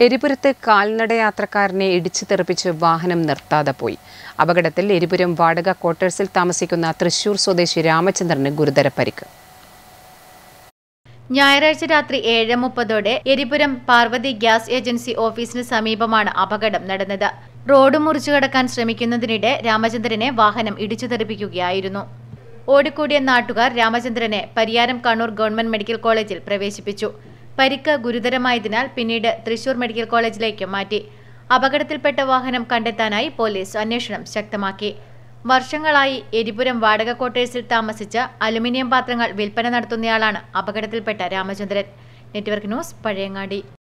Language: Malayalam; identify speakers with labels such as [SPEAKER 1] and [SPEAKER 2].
[SPEAKER 1] എരിപുരത്ത് കാൽനട യാത്രക്കാരനെ ഇടിച്ചു തെറിപ്പിച്ച് വാഹനം നിർത്താതെ പോയി അപകടത്തിൽ എരിപുരം വാടക ക്വാർട്ടേഴ്സിൽ താമസിക്കുന്ന തൃശൂർ സ്വദേശി രാമചന്ദ്രന് ഗുരുതര പരിക്ക്
[SPEAKER 2] ഞായറാഴ്ച രാത്രി ഏഴ് മുപ്പതോടെ എരിപുരം പാർവതി ഗ്യാസ് ഏജൻസി ഓഫീസിന് സമീപമാണ് അപകടം നടന്നത് റോഡ് മുറിച്ചു കടക്കാൻ ശ്രമിക്കുന്നതിനിടെ രാമചന്ദ്രനെ വാഹനം ഇടിച്ചു തെറിപ്പിക്കുകയായിരുന്നു ഓടിക്കൂടിയ നാട്ടുകാർ രാമചന്ദ്രനെ പരിയാരം കണ്ണൂർ ഗവൺമെന്റ് മെഡിക്കൽ കോളേജിൽ പ്രവേശിപ്പിച്ചു പരിക്ക് ഗുരുതരമായതിനാൽ പിന്നീട് തൃശൂർ മെഡിക്കൽ കോളേജിലേക്ക് മാറ്റി അപകടത്തിൽപ്പെട്ട വാഹനം കണ്ടെത്താനായി പോലീസ് അന്വേഷണം ശക്തമാക്കി വർഷങ്ങളായി എരിപുരം വാടക ക്വാർട്ടേഴ്സിൽ താമസിച്ച് അലുമിനിയം പാത്രങ്ങൾ വിൽപ്പന നടത്തുന്നയാളാണ് അപകടത്തിൽപ്പെട്ട രാമചന്ദ്രൻ നെറ്റ്വർക്ക് ന്യൂസ് പഴയങ്ങാടി